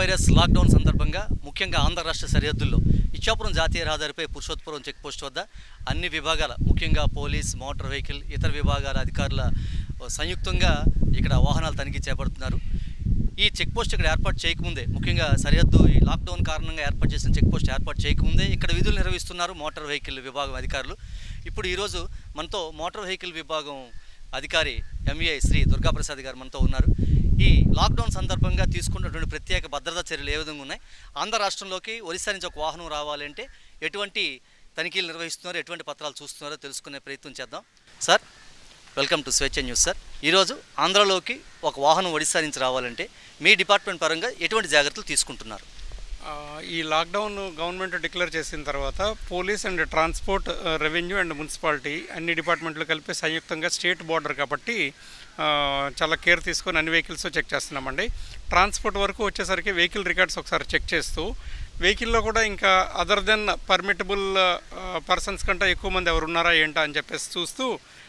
Virus lockdown సందర్భంగా ముఖ్యంగా ఆంధ్ర రాష్ట్ర సరిహద్దుల్లో ఇచ్చాపురం జాతీయ రహదారిపై పురుషోత్పురం చెక్పోస్ట్ వద్ద అన్ని విభాగాల ముఖ్యంగా పోలీస్ మోటార్ వెహికల్ ఇతర విభాగాల అధికారుల సంయుక్తంగా ఇక్కడ వాహనాలు తనిఖీ చేపడుతున్నారు ఈ చెక్ పోస్ట్ ఇక్కడ ఏర్పాటు చేయకముందే ముఖ్యంగా సరిహద్దు ఈ లాక్డౌన్ కారణంగా ఏర్పాటు చేసిన చెక్ పోస్ట్ ఏర్పాటు చేయకముందే ఇక్కడ విధులు నిర్వహిస్తున్నారు మోటార్ వెహికల్ విభాగం అధికారులు ఇప్పుడు ఈరోజు మనతో మోటార్ వెహికల్ విభాగం అధికారి ఎంఈఐ శ్రీ దుర్గాప్రసాద్ గారు మనతో ఉన్నారు ఈ లాక్డౌన్ సందర్భంగా తీసుకున్నటువంటి ప్రత్యేక భద్రతా చర్యలు ఏ విధంగా ఉన్నాయి ఆంధ్ర రాష్ట్రంలోకి ఒరిస్సా నుంచి ఒక వాహనం రావాలంటే ఎటువంటి తనిఖీలు నిర్వహిస్తున్నారో ఎటువంటి పత్రాలు చూస్తున్నారో తెలుసుకునే ప్రయత్నం చేద్దాం sir welcome to Swechha news sir ఈరోజు ఆంధ్రలోకి ఒక వాహనం ఒడిశా నుంచి రావాలంటే మీ డిపార్ట్మెంట్ పరంగా ఎటువంటి జాగ్రత్తలు తీసుకుంటున్నారు ఆ, ఈ లాక్డౌన్ గవర్నమెంట్ డిక్లేర్ చేసిన తర్వాత పోలీస్ అండ్ ట్రాన్స్పోర్ట్ ఆ, రెవెన్యూ అండ్ మున్సిపాలిటీ అన్ని డిపార్ట్మెంట్లు కలిపి సంయుక్తంగా స్టేట్ బార్డర్ కాబట్టి ఆ, చాలా కేర్ తీసుకొని అన్ని వెహికల్స్ చెక్ చేస్తున్నామండి ట్రాన్స్పోర్ట్ వరకు వచ్చేసరికి వెహికల్ రికార్డ్స్ ఒకసారి చెక్ చేస్తూ వెహికల్లో కూడా ఇంకా అదర్ దెన్ పర్మిటబుల్ పర్సన్స్ కంటే ఎక్కువ మంది ఎవరు ఉన్నారా ఏంటా అని చెప్పేసి చూస్తూ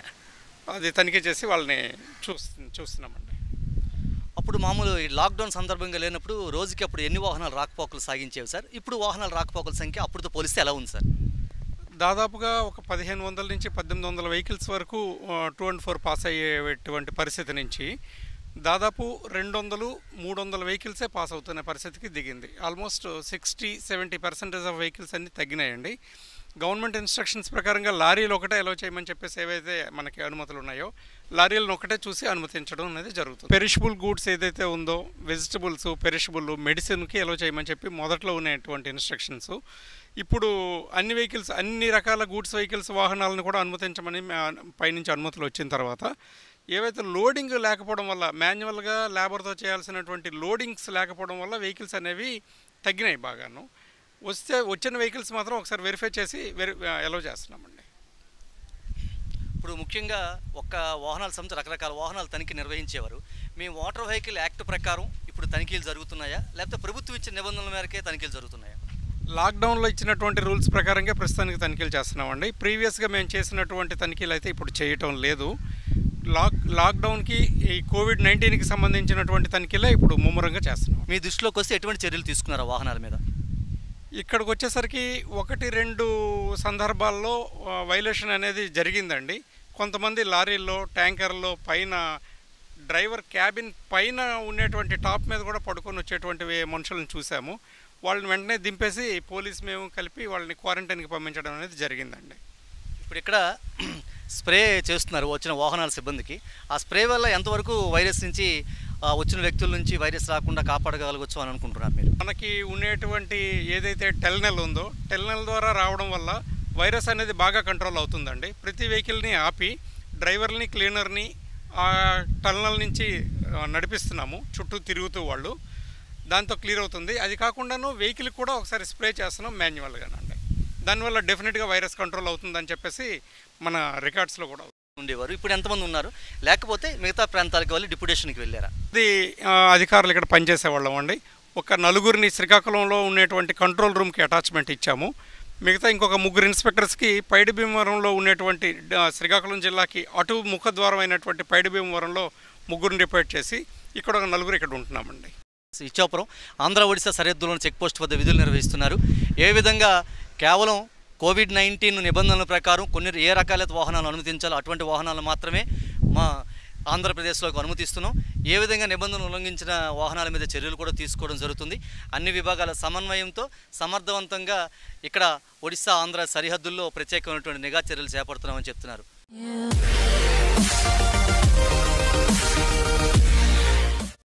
అది తనిఖీ చేసి వాళ్ళని చూస్తు చూస్తున్నామండి అప్పుడు మామూలు ఈ లాక్డౌన్ సందర్భంగా లేనప్పుడు రోజుకి అప్పుడు ఎన్ని వాహనాలు రాకపోకలు సాగించేవి సార్ ఇప్పుడు వాహనాల రాకపోకల సంఖ్య అప్పుడుతో పోలిస్తే ఎలా ఉంది సార్ దాదాపుగా ఒక పదిహేను వందల నుంచి పద్దెనిమిది వందల వెహికల్స్ వరకు టూ అండ్ ఫోర్ పాస్ అయ్యేటువంటి పరిస్థితి నుంచి దాదాపు రెండు వందలు మూడు వందల వెహికల్సే పాస్ అవుతున్న పరిస్థితికి దిగింది almost sixty seventy percentage of vehicles అన్నీ తగ్గినాయండి గవర్నమెంట్ ఇన్స్ట్రక్షన్స్ ప్రకారంగా లారీలు ఒకటే అలో చేయమని చెప్పేసి ఏవైతే మనకి అనుమతులు ఉన్నాయో లారీలను ఒకటే చూసి అనుమతించడం అనేది జరుగుతుంది పెరిషబుల్ గూడ్స్ ఏదైతే ఉందో వెజిటబుల్స్ పెరిషబుల్ మెడిసిన్కి అలో చేయమని చెప్పి మొదట్లో ఉన్నటువంటి ఇన్స్ట్రక్షన్స్ ఇప్పుడు అన్ని వెహికల్స్ అన్ని రకాల గూడ్స్ వెహికల్స్ వాహనాలను కూడా అనుమతించమని మా- పైనుంచి అనుమతులు వచ్చిన తర్వాత ఏవైతే లోడింగ్ లేకపోవడం వల్ల మాన్యువల్గా లేబర్తో చేయాల్సినటువంటి లోడింగ్స్ లేకపోవడం వల్ల వెహికల్స్ అనేవి తగ్గినాయి బాగాను వస్తే వచ్చిన వెహికల్స్ మాత్రం ఒకసారి వెరిఫై చేసి వెరి అలో చేస్తున్నామండి ఇప్పుడు ముఖ్యంగా ఒక్క వాహనాల సంస్థ రకరకాల వాహనాలు తనిఖీ నిర్వహించేవారు మీ మోటార్ వెహికల్ యాక్ట్ ప్రకారం ఇప్పుడు తనిఖీలు జరుగుతున్నాయా లేకపోతే ప్రభుత్వం ఇచ్చిన నిబంధనల మేరకే తనిఖీలు జరుగుతున్నాయా లాక్డౌన్లో ఇచ్చినటువంటి రూల్స్ ప్రకారంగా ప్రస్తుతానికి తనిఖీలు చేస్తున్నామండి ప్రీవియస్గా మేము చేసినటువంటి తనిఖీలు అయితే ఇప్పుడు చేయటం లేదు లాక్ లాక్డౌన్కి ఈ కోవిడ్ నైన్టీన్కి సంబంధించినటువంటి తనిఖీలే ఇప్పుడు ముమ్మరంగా చేస్తున్నాం మీ దృష్టిలోకి వస్తే ఎటువంటి చర్యలు తీసుకున్నారా వాహనాల మీద ఇక్కడికి వచ్చేసరికి ఒకటి రెండు సందర్భాల్లో వైలేషన్ అనేది జరిగిందండి కొంతమంది లారీల్లో ట్యాంకర్లో పైన డ్రైవర్ క్యాబిన్ పైన ఉండేటువంటి టాప్ మీద కూడా పడుకొని వచ్చేటువంటి వే- మనుషులను చూసాము వాళ్ళని వెంటనే దింపేసి పోలీస్ మేము కలిపి వాళ్ళని క్వారంటైన్కి పంపించడం అనేది జరిగిందండి ఇప్పుడు ఇక్కడ స్ప్రే చేస్తున్నారు వచ్చిన వాహనాల సిబ్బందికి ఆ స్ప్రే వల్ల ఎంతవరకు వైరస్ నుంచి ఆ, వచ్చిన వ్యక్తుల నుంచి వైరస్ రాకుండా కాపాడగలగచ్చు అని అనుకుంటున్నారు మీరు మనకి ఉండేటువంటి ఏదైతే టెల్నెల్ ఉందో టెల్నెల్ ద్వారా రావడం వల్ల వైరస్ అనేది బాగా కంట్రోల్ అవుతుందండి ప్రతి వెహికల్ని ఆపి డ్రైవర్ని క్లీనర్ని ఆ టెల్నెల్ నుంచి ఆ, నడిపిస్తున్నాము చుట్టూ తిరుగుతూ వాళ్ళు దాంతో క్లియర్ అవుతుంది అది కాకుండాను వెహికల్ కూడా ఒకసారి స్ప్రే చేస్తున్నాం మాన్యువల్గానండి దానివల్ల డెఫినెట్గా వైరస్ కంట్రోల్ అవుతుందని చెప్పేసి మన రికార్డ్స్లో కూడా ఉంది. ఉండేవారు ఇప్పుడు ఎంతమంది ఉన్నారు లేకపోతే మిగతా ప్రాంతాలకు వెళ్ళి డిప్యుటేషన్కి వెళ్ళారా ఇది ఆ, అధికారులు ఇక్కడ పనిచేసేవాళ్ళం అండి ఒక నలుగురిని శ్రీకాకుళంలో ఉండేటువంటి కంట్రోల్ రూమ్కి అటాచ్మెంట్ ఇచ్చాము మిగతా ఇంకొక ముగ్గురు ఇన్స్పెక్టర్స్కి పైడి భీమవరంలో ఉండేటువంటి ఆ, శ్రీకాకుళం జిల్లాకి అటు ముఖద్వారం అయినటువంటి పైడి భీమవరంలో ముగ్గురిని రిపోర్ట్ చేసి ఇక్కడ ఒక నలుగురు ఇక్కడ ఉంటున్నామండి ఇచ్చాపురం ఆంధ్ర ఒడిశా సరిహద్దులోని చెక్ పోస్ట్ వద్ద విధులు నిర్వహిస్తున్నారు ఏ విధంగా కేవలం కోవిడ్ నైన్టీన్ నిబంధనల ప్రకారం కొన్ని ఏ రకాలైన వాహనాలు అనుమతించాలో అటువంటి వాహనాలు మాత్రమే మా ఆంధ్రప్రదేశ్లోకి అనుమతిస్తున్నాం ఏ విధంగా నిబంధనలు ఉల్లంఘించిన వాహనాల మీద చర్యలు కూడా తీసుకోవడం జరుగుతుంది అన్ని విభాగాల సమన్వయంతో సమర్థవంతంగా ఇక్కడ ఒడిశా ఆంధ్ర సరిహద్దుల్లో ప్రత్యేకమైనటువంటి నిఘా చర్యలు చేపడుతున్నామని చెప్తున్నారు You